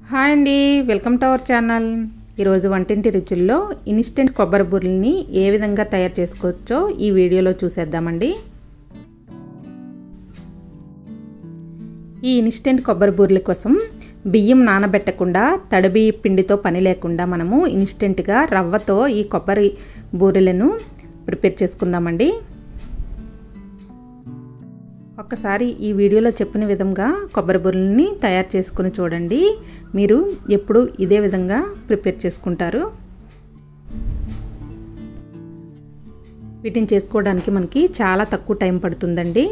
hi అండి welcome to our channel ఈరోజు వంటింటి రుచుల్లో ఇన్స్టెంట్ కొబ్బరి బూరెల్ని ఏ విధంగా తయారు చేసుకోవచ్చో ఈ వీడియోలో చూసేద్దామండి ఈ ఇన్స్టెంట్ కొబ్బరి బూరెల కోసం బియ్యం నానబెట్టకుండా తడిబి పిండితో పని లేకుండా మనము ఇన్స్టెంట్గా రవ్వతో ఈ కొబ్బరి బూరెలను ప్రిపేర్ చేసుకుందామండి ఒక్కసారి ఈ వీడియోలో చెప్పిన విధంగా కొబ్బరి బుర్రల్ని తయారు చేసుకుని చూడండి మీరు ఎప్పుడు ఇదే విధంగా ప్రిపేర్ చేసుకుంటారు వీటిని చేసుకోవడానికి మనకి చాలా తక్కువ టైం పడుతుందండి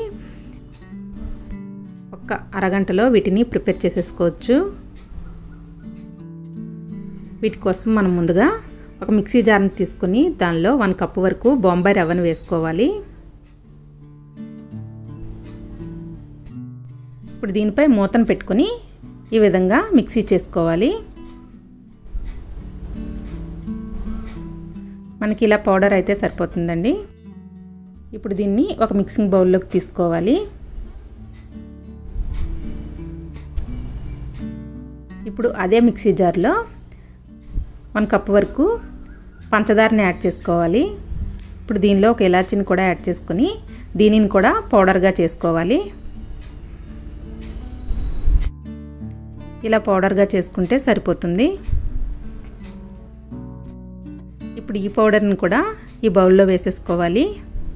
ఒక్క అరగంటలో వీటిని ప్రిపేర్ చేసేసుకోవచ్చు వీటి కోసం మనం ముందుగా ఒక మిక్సీ జార్ని తీసుకొని దానిలో వన్ కప్పు వరకు బొంబాయి రవ్వను వేసుకోవాలి ఇప్పుడు దీనిపై మూతను పెట్టుకొని ఈ విధంగా మిక్సీ చేసుకోవాలి మనకి ఇలా పౌడర్ అయితే సరిపోతుందండి ఇప్పుడు దీన్ని ఒక మిక్సింగ్ బౌల్లోకి తీసుకోవాలి ఇప్పుడు అదే మిక్సీ జార్లో వన్ కప్ వరకు పంచదారని యాడ్ చేసుకోవాలి ఇప్పుడు దీనిలో ఒక ఇలాచీని కూడా యాడ్ చేసుకొని దీనిని కూడా పౌడర్గా చేసుకోవాలి ఇలా పౌడర్గా చేసుకుంటే సరిపోతుంది ఇప్పుడు ఈ పౌడర్ని కూడా ఈ బౌల్లో వేసేసుకోవాలి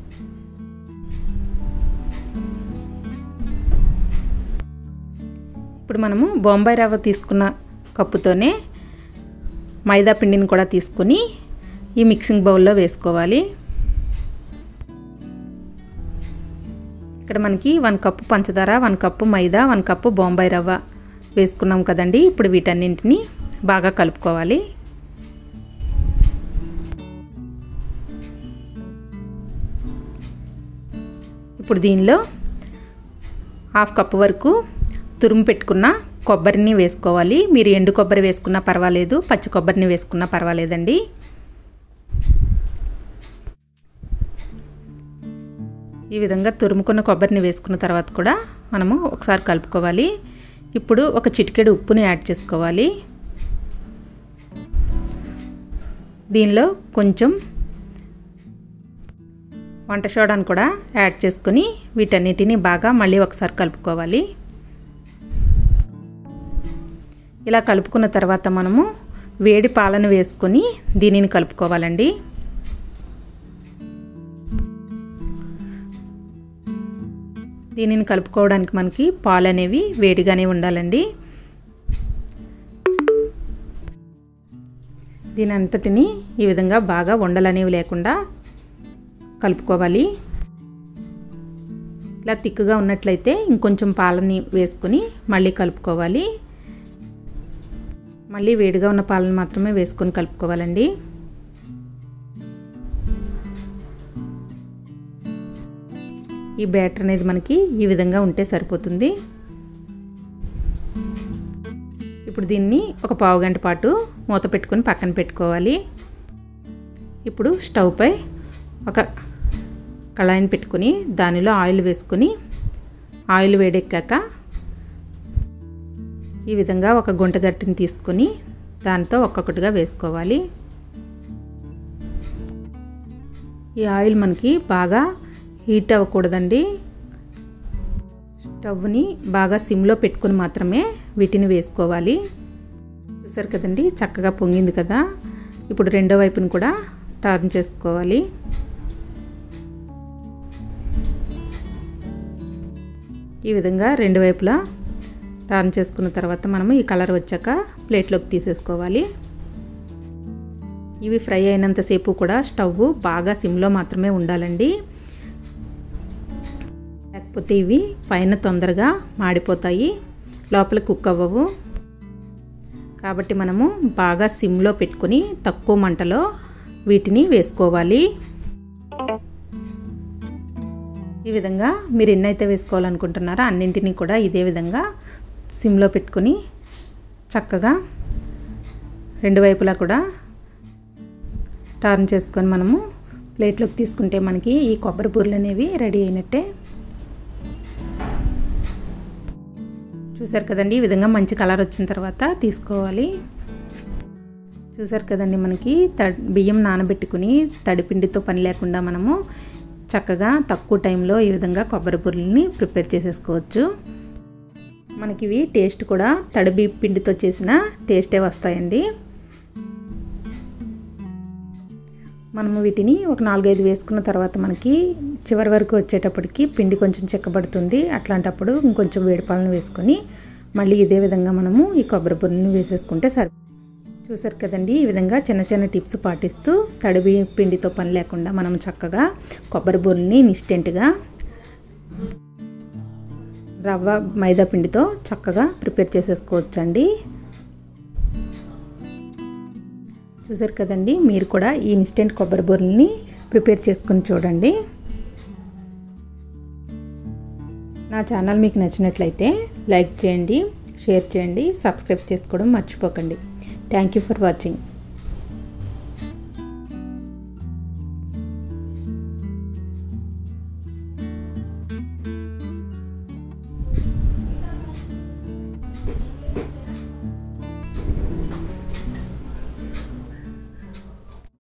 ఇప్పుడు మనము బొంబాయి రవ్వ తీసుకున్న కప్పుతోనే మైదా పిండిని కూడా తీసుకొని ఈ మిక్సింగ్ బౌల్లో వేసుకోవాలి ఇక్కడ మనకి వన్ కప్పు పంచదార వన్ కప్పు మైదా వన్ కప్పు బొంబాయి రవ్వ వేసుకున్నాం కదండి ఇప్పుడు వీటన్నింటిని బాగా కలుపుకోవాలి ఇప్పుడు దీనిలో హాఫ్ కప్పు వరకు తురుము పెట్టుకున్న కొబ్బరిని వేసుకోవాలి మీరు ఎండు కొబ్బరి వేసుకున్నా పర్వాలేదు పచ్చి కొబ్బరిని వేసుకున్నా పర్వాలేదండి ఈ విధంగా తురుముకున్న కొబ్బరిని వేసుకున్న తర్వాత కూడా మనము ఒకసారి కలుపుకోవాలి ఇప్పుడు ఒక చిటికెడు ఉప్పుని యాడ్ చేసుకోవాలి దీనిలో కొంచెం వంట సోడాను కూడా యాడ్ చేసుకుని వీటన్నిటిని బాగా మళ్ళీ ఒకసారి కలుపుకోవాలి ఇలా కలుపుకున్న తర్వాత మనము వేడి పాలను వేసుకొని దీనిని కలుపుకోవాలండి దీనిని కలుపుకోవడానికి మనకి పాలు అనేవి వేడిగానే ఉండాలండి దీని అంతటిని ఈ విధంగా బాగా ఉండలనేవి లేకుండా కలుపుకోవాలి ఇలా తిక్కుగా ఉన్నట్లయితే ఇంకొంచెం పాలని వేసుకొని మళ్ళీ కలుపుకోవాలి మళ్ళీ వేడిగా ఉన్న పాలను మాత్రమే వేసుకొని కలుపుకోవాలండి ఈ బ్యాటర్ అనేది మనకి ఈ విధంగా ఉంటే సరిపోతుంది ఇప్పుడు దీన్ని ఒక పావు గంట పాటు మూత పెట్టుకొని పక్కన పెట్టుకోవాలి ఇప్పుడు స్టవ్పై ఒక కళాయిని పెట్టుకొని దానిలో ఆయిల్ వేసుకొని ఆయిల్ వేడెక్కాక ఈ విధంగా ఒక గుంట గట్టిని తీసుకొని దాంతో ఒక్కొక్కటిగా వేసుకోవాలి ఈ ఆయిల్ మనకి బాగా హీట్ అవ్వకూడదండి స్టవ్ని బాగా సిమ్లో పెట్టుకొని మాత్రమే వీటిని వేసుకోవాలి చూసారు కదండి చక్కగా పొంగింది కదా ఇప్పుడు రెండో వైపుని కూడా టర్న్ చేసుకోవాలి ఈ విధంగా రెండు వైపులా టర్న్ చేసుకున్న తర్వాత మనము ఈ కలర్ వచ్చాక ప్లేట్లోకి తీసేసుకోవాలి ఇవి ఫ్రై అయినంతసేపు కూడా స్టవ్ బాగా సిమ్లో మాత్రమే ఉండాలండి లేకపోతే ఇవి పైన తొందరగా మాడిపోతాయి లోపల కుక్ అవ్వవు కాబట్టి మనము బాగా సిమ్లో పెట్టుకొని తక్కువ మంటలో వీటిని వేసుకోవాలి ఈ విధంగా మీరు ఎన్నైతే వేసుకోవాలనుకుంటున్నారో అన్నింటినీ కూడా ఇదే విధంగా సిమ్లో పెట్టుకొని చక్కగా రెండు వైపులా కూడా టర్న్ చేసుకొని మనము ప్లేట్లోకి తీసుకుంటే మనకి ఈ కొబ్బరి బూరెలు అనేవి రెడీ అయినట్టే చూసారు కదండి ఈ విధంగా మంచి కలర్ వచ్చిన తర్వాత తీసుకోవాలి చూసారు కదండి మనకి తడి బియ్యం నానబెట్టుకుని తడిపిండితో పని లేకుండా మనము చక్కగా తక్కువ టైంలో ఈ విధంగా కొబ్బరి బుర్రల్ని ప్రిపేర్ చేసేసుకోవచ్చు మనకి ఇవి టేస్ట్ కూడా తడి పిండితో చేసిన టేస్టే వస్తాయండి మనము వీటిని ఒక నాలుగైదు వేసుకున్న తర్వాత మనకి చివరి వరకు వచ్చేటప్పటికి పిండి కొంచెం చెక్కబడుతుంది అట్లాంటప్పుడు ఇంకొంచెం వేడిపాలను వేసుకొని మళ్ళీ ఇదే విధంగా మనము ఈ కొబ్బరి బుర్రని వేసేసుకుంటే సరి చూసారు కదండి ఈ విధంగా చిన్న చిన్న టిప్స్ పాటిస్తూ తడిబి పిండితో పని లేకుండా మనం చక్కగా కొబ్బరి బుర్రని ఇన్స్టెంట్గా రవ్వ మైదా పిండితో చక్కగా ప్రిపేర్ చేసేసుకోవచ్చండి చూసారు కదండి మీరు కూడా ఈ ఇన్స్టెంట్ కొబ్బరి బూరల్ని ప్రిపేర్ చేసుకుని చూడండి నా ఛానల్ మీకు నచ్చినట్లయితే లైక్ చేయండి షేర్ చేయండి సబ్స్క్రైబ్ చేసుకోవడం మర్చిపోకండి థ్యాంక్ యూ ఫర్ వాచింగ్